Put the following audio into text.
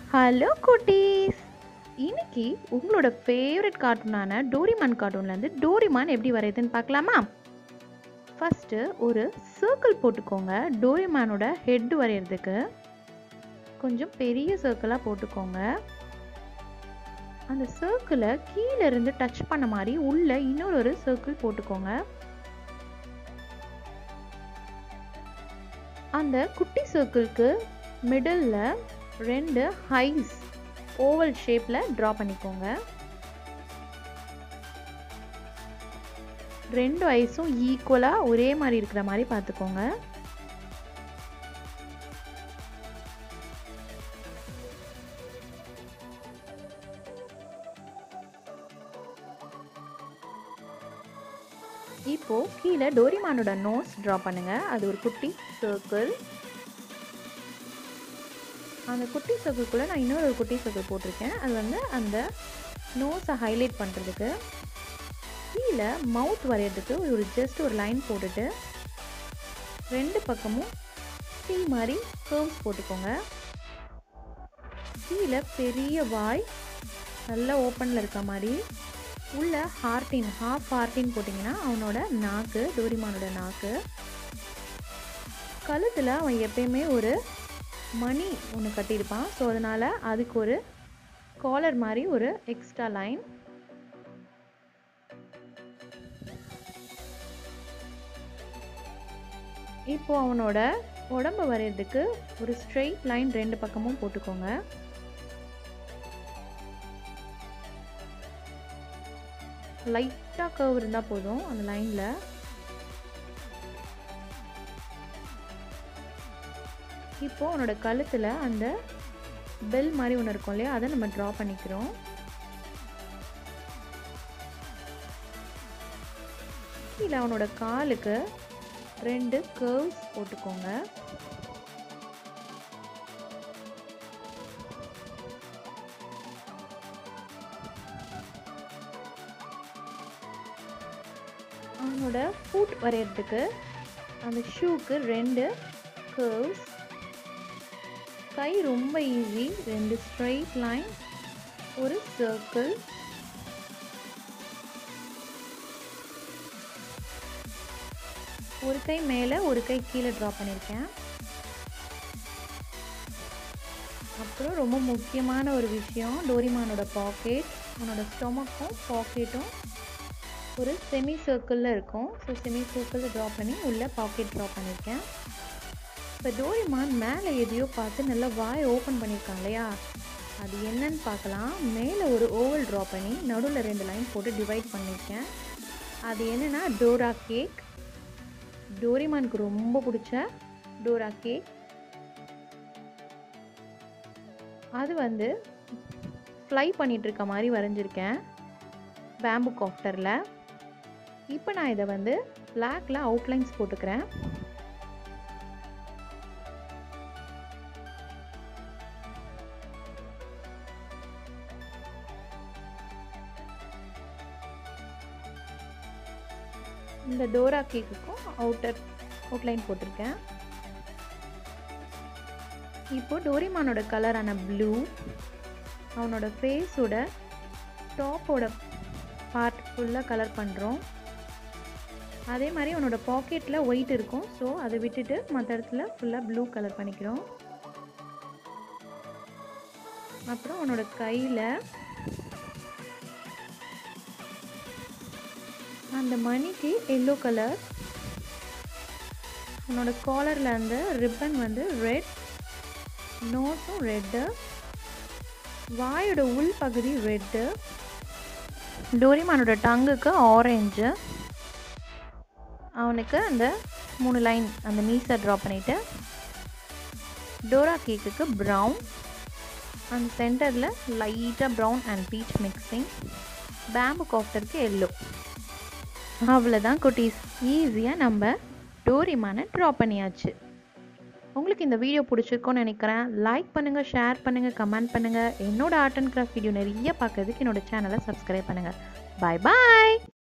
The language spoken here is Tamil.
ஹலோ குட்டீஸ் இன்னைக்கு உங்களோட ஃபேவரட் கார்ட்டூனான டோரிமான் கார்ட்டூன்லேருந்து டோரிமான் எப்படி வரையுதுன்னு பார்க்கலாமா ஃபஸ்ட்டு ஒரு சர்க்கிள் போட்டுக்கோங்க டோரிமானோட ஹெட் வரைகிறதுக்கு கொஞ்சம் பெரிய சர்க்கிளாக போட்டுக்கோங்க அந்த சர்க்கிளை கீழே இருந்து டச் பண்ண மாதிரி உள்ள இன்னொரு ஒரு சர்க்கிள் போட்டுக்கோங்க அந்த குட்டி சர்க்கிள்க்கு மிடில் ரெண்டு ஹைஸ் ஓவல் ஷேப்பில் ட்ரா பண்ணிக்கோங்க ரெண்டு ஐஸும் ஈக்குவலாக ஒரே மாதிரி இருக்கிற மாதிரி பார்த்துக்கோங்க இப்போ கீழே டோரிமானோட நோஸ் ட்ரா பண்ணுங்க அது ஒரு குட்டி சர்க்கிள் அந்த குட்டி சர்க்கிள்குள்ளே நான் இன்னொரு ஒரு குட்டி சர்க்கிள் போட்டிருக்கேன் அது வந்து அந்த நோஸை ஹைலைட் பண்ணுறதுக்கு கீழே மவுத் வரைகிறதுக்கு ஒரு ஜஸ்ட் ஒரு லைன் போட்டுட்டு ரெண்டு பக்கமும் டீ மாதிரி கர்வ்ஸ் போட்டுக்கோங்க கீழே பெரிய வாய் நல்லா ஓப்பனில் இருக்க மாதிரி உள்ள ஹார்டின் ஹாஃப் ஹார்டின் போட்டிங்கன்னா அவனோட நாக்கு டோரிமானோட நாக்கு கழுத்தில் அவன் எப்பயுமே ஒரு மணி ஒன்று கட்டியிருப்பான் ஸோ அதனால் அதுக்கு ஒரு காலர் மாதிரி ஒரு எக்ஸ்ட்ரா லைன் இப்போ அவனோட உடம்பு வரைகிறதுக்கு ஒரு ஸ்ட்ரெயிட் லைன் ரெண்டு பக்கமும் போட்டுக்கோங்க லைட்டாக கர்வ் இருந்தால் போதும் அந்த லைனில் இப்போ அவனோட கழுத்தில் அந்த பெல் மாதிரி ஒன்று இருக்கும் இல்லையா அதை நம்ம ட்ரா பண்ணிக்கிறோம் கீழே அவனோட காலுக்கு ரெண்டு கர்வ்ஸ் போட்டுக்கோங்க அவனோட ஃபுட் வரைகிறதுக்கு அந்த ஷூக்கு ரெண்டு கர்வ்ஸ் கை ரொம்ப ஈஸி ரெண்டு ஸ்ட்ரைட் லைன் ஒரு சர்க்கிள் ஒரு கை மேலே ஒரு கை கீழே ட்ரா பண்ணியிருக்கேன் அப்புறம் ரொம்ப முக்கியமான ஒரு விஷயம் டோரிமானோட பாக்கெட் அவனோட ஸ்டொமக்கும் பாக்கெட்டும் ஒரு செமி சர்க்கிளில் இருக்கும் ஸோ செமி சர்க்கிளில் ட்ரா பண்ணி உள்ளே பாக்கெட் ட்ரா பண்ணியிருக்கேன் இப்போ டோரிமான் மேலே எதையோ பார்த்து நல்லா வாய் ஓப்பன் பண்ணியிருக்கான் இல்லையா அது என்னன்னு பார்க்கலாம் மேலே ஒரு ஓவல் ட்ரா பண்ணி நடுவில் ரெண்டு லைன் போட்டு டிவைட் பண்ணியிருக்கேன் அது என்னென்னா டோரா கேக் டோரிமானுக்கு ரொம்ப பிடிச்ச டோரா கேக் அது வந்து ஃப்ளை பண்ணிகிட்ருக்க மாதிரி வரைஞ்சிருக்கேன் பேம்பு காஃப்டரில் இப்போ நான் இதை வந்து பிளாக்ல அவுட்லைன்ஸ் போட்டுக்கிறேன் இந்த டோரா கேக்குக்கும் அவுட்டர் அவுட்லைன் போட்டிருக்கேன் இப்போ டோரிமானோட கலரான ப்ளூ அவனோட ஃபேஸோட டாப்போட பார்ட் ஃபுல்லாக கலர் பண்ணுறோம் அதே மாதிரி அவனோட பாக்கெட்டில் ஒயிட் இருக்கும் ஸோ அதை விட்டுட்டு மற்ற இடத்துல ஃபுல்லாக ப்ளூ கலர் பண்ணிக்கிறோம் அப்புறம் அவனோட கையில் அந்த மணிக்கு எல்லோ கலர் அவனோட காலரில் அந்த ரிப்பன் வந்து ரெட் நோஸும் ரெட்டு வாயோட உள் பகுதி ரெட்டு டோரிமானோட டங்குக்கு ஆரஞ்சு அவனுக்கு அந்த மூணு லைன் அந்த மீஸை ட்ரா பண்ணிவிட்டு டோரா கேக்குக்கு ப்ரௌன் அந்த சென்டரில் லைட்டாக ப்ரௌன் அண்ட் பீச் மிக்சிங் பேம்பு காஃப்டருக்கு எல்லோ அவ்வளோதான் குட்டீஸ் ஈஸியாக நம்ம டோரிமான ட்ரா பண்ணியாச்சு உங்களுக்கு இந்த வீடியோ பிடிச்சிருக்கோன்னு நினைக்கிறேன் லைக் பண்ணுங்கள் ஷேர் பண்ணுங்கள் கமெண்ட் பண்ணுங்கள் என்னோட ஆர்ட் அண்ட் கிராஃப்ட் வீடியோ நிறைய பார்க்கறதுக்கு என்னோட சேனலை சப்ஸ்கிரைப் பண்ணுங்கள் பாய் பாய்